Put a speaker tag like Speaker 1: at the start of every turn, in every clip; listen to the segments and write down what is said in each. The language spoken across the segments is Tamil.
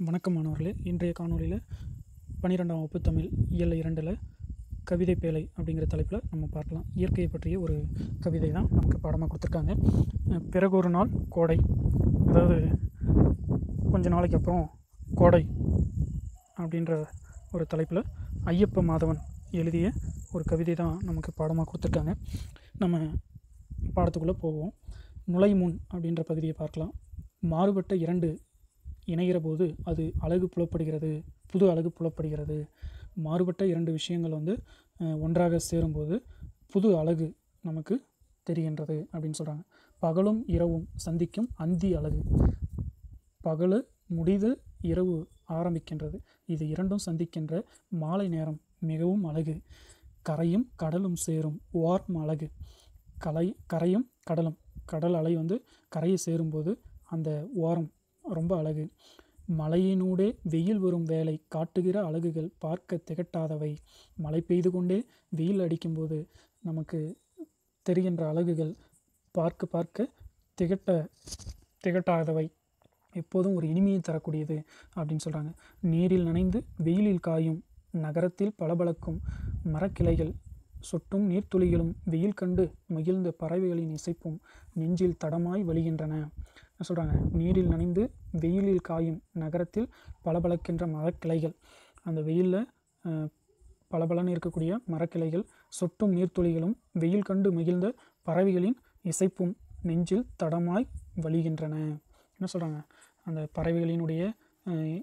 Speaker 1: வணக்கம் மாணவர்களே இன்றைய காணொளியில் பன்னிரெண்டாம் வகுப்பு தமிழ் இயல் இரண்டில் கவிதை பேழை அப்படிங்கிற தலைப்பில் நம்ம பார்க்கலாம் இயற்கையை பற்றிய ஒரு கவிதை தான் நமக்கு பாடமாக கொடுத்துருக்காங்க அஹ் பிறகு ஒரு நாள் கோடை அதாவது கொஞ்ச நாளைக்கு அப்புறம் கோடை அப்படின்ற ஒரு தலைப்பில் ஐயப்ப மாதவன் எழுதிய ஒரு கவிதை தான் நமக்கு பாடமாக கொடுத்துருக்காங்க நம்ம பாடத்துக்குள்ளே போவோம் நுழைமுன் அப்படின்ற பகுதியை பார்க்கலாம் மாறுபட்ட இரண்டு இணைகிற போது அது அழகு புலப்படுகிறது புது அழகு புலப்படுகிறது மாறுபட்ட இரண்டு விஷயங்கள் வந்து அஹ், ஒன்றாக சேரும்போது புது அழகு நமக்கு தெரிகின்றது அப்படின்னு சொல்கிறாங்க பகலும் இரவும் சந்திக்கும் அந்தி அழகு பகல் முடிது இரவு ஆரம்பிக்கின்றது இது இரண்டும் சந்திக்கின்ற மாலை நேரம் மிகவும் அழகு கரையும் கடலும் சேரும் வார்ம் அழகு கலை கரையும் கடலும் கடல் அலை வந்து கரையை சேரும்போது அந்த ஓரம் ரொம்ப அழகு மலையினூடே வெயில் வரும் வேலை காட்டுகிற அழகுகள் பார்க்க திகட்டாதவை மழை பெய்து கொண்டே வெயில் அடிக்கும்போது நமக்கு தெரிகின்ற அழகுகள் பார்க்க பார்க்க திகட்ட திகட்டாதவை எப்போதும் ஒரு இனிமையை தரக்கூடியது அப்படின்னு சொல்கிறாங்க நீரில் நனைந்து வெயிலில் காயும் நகரத்தில் பளபளக்கும் மரக்கிளைகள் சொட்டும் நீர்த்துளிகளும் வெயில் கண்டு மகிழ்ந்த பறவைகளின் இசைப்பும் நெஞ்சில் தடமாய் வழிகின்றன சொல்கிறாங்க நீரில் நனைந்து வெயிலில் காயும் நகரத்தில் பளபளக்கின்ற மரக்கிளைகள் அந்த வெயிலில் பளபளன்னு இருக்கக்கூடிய மரக்கிளைகள் சொட்டும் நீர்த்துளிகளும் வெயில் கண்டு மகிழ்ந்த பறவைகளின் இசைப்பும் நெஞ்சில் தடமாய் வழிகின்றன என்ன சொல்கிறாங்க அந்த பறவைகளினுடைய அஹ்,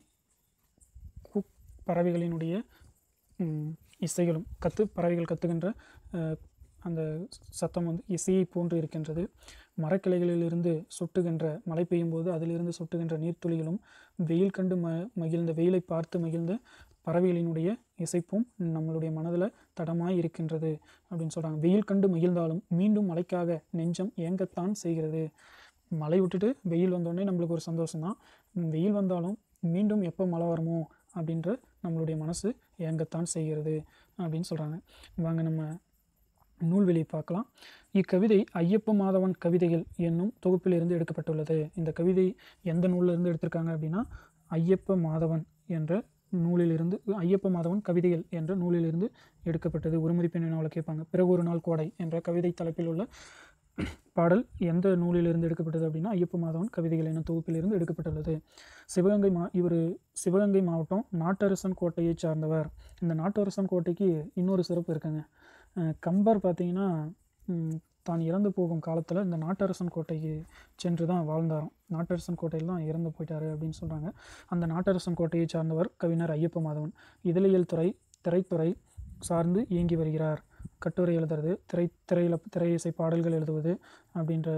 Speaker 1: கூ- பறவைகளினுடைய ம், இசைகளும் கத்து பறவைகள் கத்துகின்ற அஹ், அந்த சத்தம் வந்து இசையை போன்று இருக்கின்றது மரக்கிளைகளிலிருந்து சொட்டுகின்ற மழை பெய்யும் போது அதிலிருந்து சொட்டுகின்ற நீர்த்துளிகளும் வெயில் கண்டு ம மகிழ்ந்த வெயிலை பார்த்து மகிழ்ந்த பறவைகளினுடைய இசைப்பும் நம்மளுடைய மனதில் தடமாய் இருக்கின்றது அப்படின்னு சொல்கிறாங்க வெயில் கண்டு மகிழ்ந்தாலும் மீண்டும் மழைக்காக நெஞ்சம் ஏங்கத்தான் செய்கிறது மழை விட்டுட்டு வெயில் வந்தோடனே நம்மளுக்கு ஒரு சந்தோஷம் தான் வெயில் வந்தாலும் மீண்டும் எப்போ மழை வருமோ அப்படின்ற நம்மளுடைய மனசு ஏங்கத்தான் செய்கிறது அப்படின்னு சொல்கிறாங்க வாங்க நம்ம நூல்வெளியை பார்க்கலாம் இக்கவிதை ஐயப்ப மாதவன் கவிதைகள் என்னும் தொகுப்பிலிருந்து எடுக்கப்பட்டுள்ளது இந்த கவிதை எந்த நூல்ல இருந்து எடுத்திருக்காங்க அப்படின்னா ஐயப்ப மாதவன் என்ற நூலிலிருந்து ஐயப்ப மாதவன் கவிதைகள் என்ற நூலிலிருந்து எடுக்கப்பட்டது ஒரு மதிப்பெண் வினாவில் கேட்பாங்க பிறகு ஒரு நாள் கோடை என்ற கவிதை தலைப்பில் உள்ள பாடல் எந்த நூலிலிருந்து எடுக்கப்பட்டது அப்படின்னா ஐயப்ப மாதவன் கவிதைகள் என்னும் தொகுப்பிலிருந்து எடுக்கப்பட்டுள்ளது சிவகங்கை மா இவர் சிவகங்கை மாவட்டம் நாட்டரசன் கோட்டையை சார்ந்தவர் இந்த நாட்டரசன் கோட்டைக்கு இன்னொரு சிறப்பு இருக்குங்க அஹ் கம்பர் பார்த்தீங்கன்னா ம், தான் இறந்து போகும் காலத்தில் இந்த நாட்டரசன் கோட்டைக்கு சென்று தான் வாழ்ந்தாராம் நாட்டரசன் கோட்டையில் தான் இறந்து போயிட்டாரு அப்படின்னு சொல்கிறாங்க அந்த நாட்டரசன் கோட்டையை சார்ந்தவர் கவிஞர் ஐயப்ப மாதவன் இதழியல் துறை திரைத்துறை சார்ந்து இயங்கி வருகிறார் கட்டுரை எழுதுறது திரை திரையில திரை இசை பாடல்கள் எழுதுவது அப்படின்ற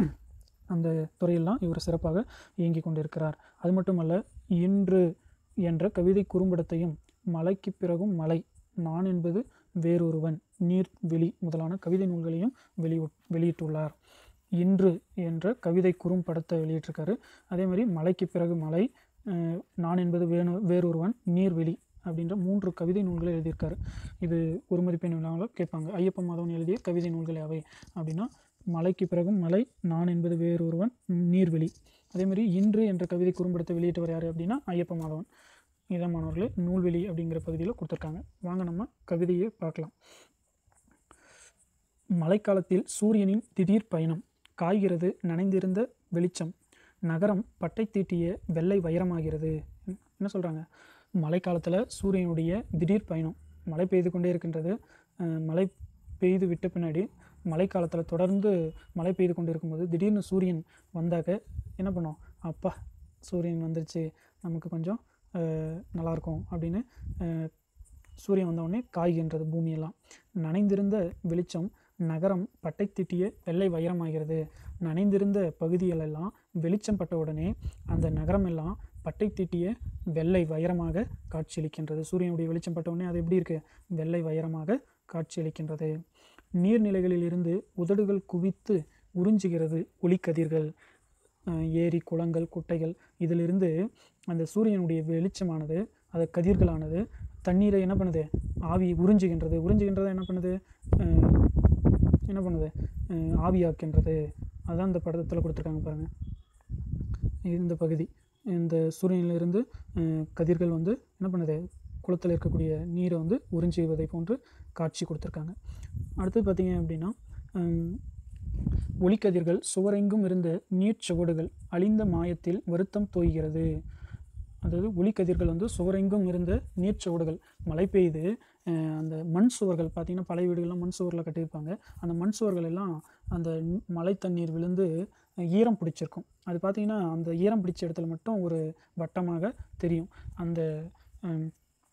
Speaker 1: அந்த துறையெல்லாம் இவர் சிறப்பாக இயங்கி கொண்டிருக்கிறார் அது மட்டுமல்ல இன்று என்ற கவிதை குறும்படத்தையும் மலைக்கு பிறகும் மலை நான் என்பது வேறொருவன் நீர் வெளி முதலான கவிதை நூல்களையும் வெளி வெளியிட்டுள்ளார் இன்று என்ற கவிதை குறும்படத்தை வெளியிட்டிருக்காரு அதே மாதிரி மலைக்கு பிறகு மலை அஹ், நான் என்பது வேணு வேறொருவன் நீர்வெளி அப்படின்ற மூன்று கவிதை நூல்களை எழுதியிருக்காரு இது ஒரு மதிப்பெண் விழாவில் கேட்பாங்க ஐயப்ப மாதவன் எழுதிய கவிதை நூல்கள் அவை அப்படின்னா மலைக்கு பிறகும் மலை நான் என்பது வேறொருவன் நீர்வெளி அதே மாதிரி இன்று என்ற கவிதை குறும்படத்தை வெளியிட்டவர் யார் அப்படின்னா ஐயப்ப மாதவன் இதான் மாணவர்களே நூல்வெளி அப்படிங்கிற பகுதியில் கொடுத்துருக்காங்க வாங்க நம்ம கவிதையை பார்க்கலாம் மழைக்காலத்தில் சூரியனின் திடீர் பயணம் காய்கிறது நனைந்திருந்த வெளிச்சம் நகரம் பட்டை தீட்டிய வெள்ளை வைரமாகிறது என்ன சொல்கிறாங்க மழைக்காலத்தில் சூரியனுடைய திடீர் பயணம் மழை பெய்து கொண்டே இருக்கின்றது அஹ் மழை பெய்து விட்ட பின்னாடி மழைக்காலத்தில் தொடர்ந்து மழை பெய்து கொண்டு இருக்கும்போது திடீர்னு சூரியன் வந்தாக்க என்ன பண்ணோம் அப்பா சூரியன் வந்துருச்சு நமக்கு கொஞ்சம் அஹ், நல்லாயிருக்கும் அப்படின்னு அஹ், சூரியன் வந்தவுடனே காய்கின்றது பூமியெல்லாம் நனைந்திருந்த வெளிச்சம் நகரம் பட்டை தீட்டிய வெள்ளை வைரமாகிறது நனைந்திருந்த பகுதிகளெல்லாம் வெளிச்சம் பட்ட உடனே அந்த நகரம் எல்லாம் பட்டை தீட்டிய வெள்ளை வைரமாக காட்சியளிக்கின்றது சூரியனுடைய வெளிச்சம் பட்ட உடனே அது எப்படி இருக்கு வெள்ளை வைரமாக காட்சியளிக்கின்றது நீர்நிலைகளிலிருந்து உதடுகள் குவித்து உறிஞ்சுகிறது ஒளிக்கதிர்கள் அஹ், ஏரி குளங்கள் குட்டைகள் இதிலிருந்து அந்த சூரியனுடைய வெளிச்சமானது அது கதிர்களானது தண்ணீரை என்ன பண்ணுது ஆவி உறிஞ்சுகின்றது உறிஞ்சுகின்றதை என்ன பண்ணுது அஹ், என்ன பண்ணுது அஹ், ஆவியாக்கின்றது அதான் இந்த படத்தில் கொடுத்துருக்காங்க பாருங்கள் இந்த பகுதி இந்த சூரியனிலிருந்து அஹ், கதிர்கள் வந்து என்ன பண்ணுது குளத்தில் இருக்கக்கூடிய நீரை வந்து உறிஞ்சுவதை போன்று காட்சி கொடுத்துருக்காங்க அடுத்து பார்த்தீங்க அப்படின்னா ஹம், ஒளிக்கதிர்கள் சுவரெங்கும் இருந்த நீர்ச்சுவடுகள் அழிந்த மாயத்தில் வருத்தம் தோய்கிறது அதாவது ஒளிக்கதிர்கள் வந்து சுவரெங்கும் இருந்த நீர்ச்சுவடுகள் மழை பெய்து அஹ், அந்த மண் சுவர்கள் பார்த்திங்கன்னா பழைய வீடுகள்லாம் மண் சுவரில் கட்டியிருப்பாங்க அந்த மண் சுவர்கள் எல்லாம் அந்த ந- மழை தண்ணீர் விழுந்து அஹ், ஈரம் பிடிச்சிருக்கும் அது பார்த்திங்கன்னா அந்த ஈரம் பிடிச்ச இடத்துல மட்டும் ஒரு வட்டமாக தெரியும் அந்த ஹம்,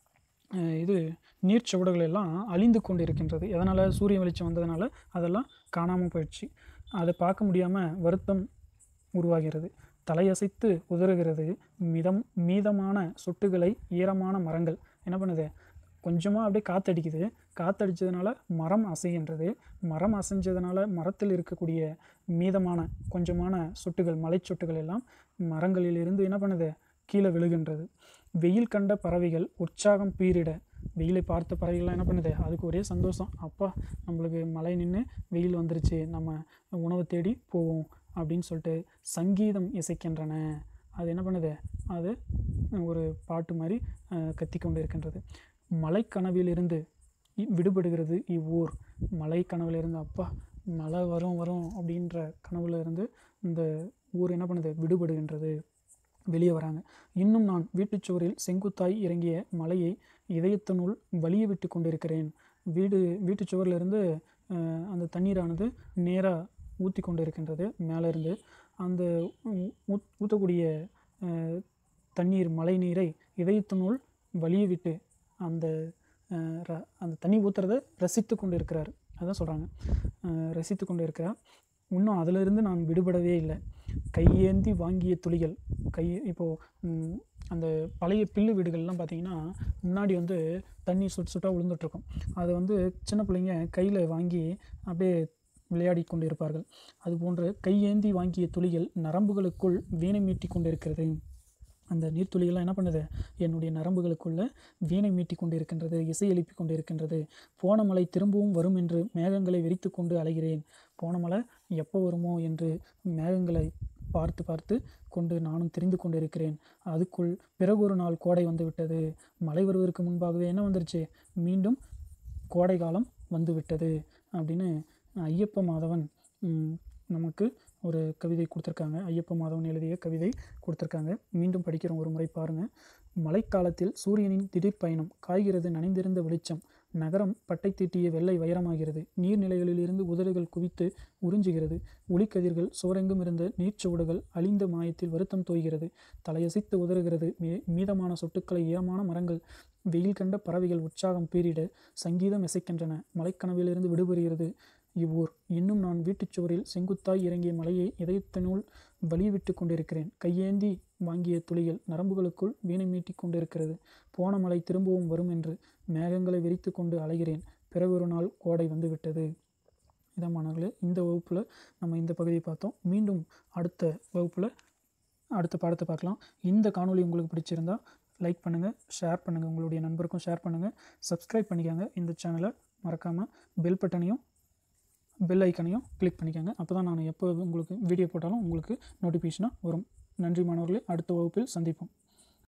Speaker 1: அஹ், இது நீர்ச்சுவடுகள் எல்லாம் அழிந்து கொண்டு இருக்கின்றது எதனால் சூரிய வெளிச்சம் வந்ததுனால அதெல்லாம் காணாமல் போயிடுச்சு அதை பார்க்க முடியாமல் வருத்தம் உருவாகிறது தலையசைத்து உதறுகிறது மிதம் மீதமான சொட்டுகளை ஈரமான மரங்கள் என்ன பண்ணுது கொஞ்சமாக அப்படியே காத்தடிக்குது காத்தடிச்சதுனால மரம் அசைகின்றது மரம் அசைஞ்சதுனால மரத்தில் இருக்கக்கூடிய மீதமான கொஞ்சமான சொட்டுகள் மலைச்சொட்டுகள் எல்லாம் மரங்களிலிருந்து என்ன பண்ணுது கீழே விழுகின்றது வெயில் கண்ட பறவைகள் உற்சாகம் பீரிட வெயிலை பார்த்த பறவைகள்லாம் என்ன பண்ணுது அதுக்கு ஒரே சந்தோஷம் அப்பா நம்மளுக்கு மழை நின்று வெயில் வந்துருச்சு நம்ம உணவு தேடி போவோம் அப்படின்னு சொல்லிட்டு சங்கீதம் இசைக்கின்றன அது என்ன பண்ணுது அது ஒரு பாட்டு மாதிரி அஹ், கத்திக்கொண்டு இருக்கின்றது மலைக்கனவிலிருந்து இ- விடுபடுகிறது இவ்வூர் மலை கனவிலிருந்து அப்பா மழை வரும் வரும் அப்படின்ற கனவுல இருந்து இந்த ஊர் என்ன பண்ணுது விடுபடுகின்றது வெளியே வராங்க இன்னும் நான் வீட்டுச் சுவரில் செங்குத்தாய் இறங்கிய மலையை இதயத்தினுள் வலிய விட்டு கொண்டிருக்கிறேன் வீடு வீட்டுச் சுவரிலிருந்து அஹ், அந்த தண்ணீரானது நேராக ஊற்றி கொண்டு இருக்கின்றது மேலே இருந்து அந்த ஊ- ஊத்- ஊற்றக்கூடிய அஹ், தண்ணீர் மழை நீரை இதயத்தினுள் வலிய விட்டு அந்த அஹ், ர- அந்த தண்ணி ஊற்றுறத ரசித்து கொண்டு இருக்கிறார் அதான் சொல்கிறாங்க ரசித்து கொண்டு இருக்கிறார் இன்னும் அதிலிருந்து நான் விடுபடவே இல்லை கையேந்தி வாங்கிய துளிகள் கை இப்போது அந்த பழைய பில்லு வீடுகள்லாம் பார்த்தீங்கன்னா முன்னாடி வந்து தண்ணி சுட்டு சுட்டாக விழுந்துட்டுருக்கும் அதை வந்து சின்ன பிள்ளைங்க கையில் வாங்கி அப்படியே விளையாடி கொண்டு இருப்பார்கள் அதுபோன்று கையேந்தி வாங்கிய துளிகள் நரம்புகளுக்குள் வீணை மீட்டி கொண்டிருக்கிறது அந்த நீர்த்துளிகள்லாம் என்ன பண்ணுது என்னுடைய நரம்புகளுக்குள்ள வீணை மீட்டி கொண்டு இருக்கின்றது இசை எழுப்பி கொண்டு இருக்கின்றது போன மழை திரும்பவும் வரும் என்று மேகங்களை விரித்து கொண்டு அலைகிறேன் போன மழை எப்போ வருமோ என்று மேகங்களை பார்த்து பார்த்து கொண்டு நானும் தெரிந்து கொண்டிருக்கிறேன் அதுக்குள் பிறகு ஒரு நாள் கோடை வந்து விட்டது மழை வருவதற்கு முன்பாகவே என்ன வந்துருச்சு மீண்டும் கோடை காலம் வந்து விட்டது அப்படின்னு ஐயப்ப மாதவன் ம், நமக்கு ஒரு கவிதை கொடுத்துருக்காங்க ஐயப்ப மாதவன் எழுதிய கவிதை கொடுத்துருக்காங்க மீண்டும் படிக்கிறோம் ஒரு முறை பாருங்கள் மழைக்காலத்தில் சூரியனின் திடீர் பயணம் காய்கிறது நனைந்திருந்த வெளிச்சம் நகரம் பட்டை தீட்டிய வெள்ளை வைரமாகிறது நீர்நிலைகளிலிருந்து உதடுகள் குவித்து உறிஞ்சுகிறது ஒளிக்கதிர்கள் சுவரெங்கும் இருந்த நீர்ச்சுவடுகள் அழிந்த மாயத்தில் வருத்தம் தோய்கிறது தலையசைத்து உதறுகிறது மீ மீதமான சொட்டுக்களை ஈரமான மரங்கள் வெயில் கண்ட பறவைகள் உற்சாகம் பீரிட சங்கீதம் இசைக்கின்றன மலைக்கனவிலிருந்து விடுபடுகிறது இவ்வூர் இன்னும் நான் வீட்டுச் சுவரில் செங்குத்தாய் இறங்கிய மலையை இதயத்தினுள் வலிய விட்டு கொண்டிருக்கிறேன் கையேந்தி வாங்கிய துளிகள் நரம்புகளுக்குள் வீணை மீட்டிக் கொண்டிருக்கிறது போன மழை திரும்பவும் வரும் என்று மேகங்களை விரித்து கொண்டு அலைகிறேன் பிறகு ஒரு நாள் கோடை வந்துவிட்டது இதான் மாணவர்களே இந்த வகுப்பில் நம்ம இந்த பகுதியை பார்த்தோம் மீண்டும் அடுத்த வகுப்பில் அடுத்த பாடத்தை பார்க்கலாம் இந்த காணொளி உங்களுக்கு பிடிச்சிருந்தா லைக் பண்ணுங்கள் ஷேர் பண்ணுங்கள் உங்களுடைய நண்பருக்கும் ஷேர் பண்ணுங்கள் சப்ஸ்கிரைப் பண்ணிக்கோங்க இந்த சேனலை மறக்காமல் பெல் பட்டனையும் பெல் ஐக்கனையும் கிளிக் பண்ணிக்கோங்க அப்போ தான் நான் எப்போ உங்களுக்கு வீடியோ போட்டாலும் உங்களுக்கு நோட்டிஃபிகேஷனாக வரும் நன்றி மாணவர்களே அடுத்த வகுப்பில் சந்திப்போம்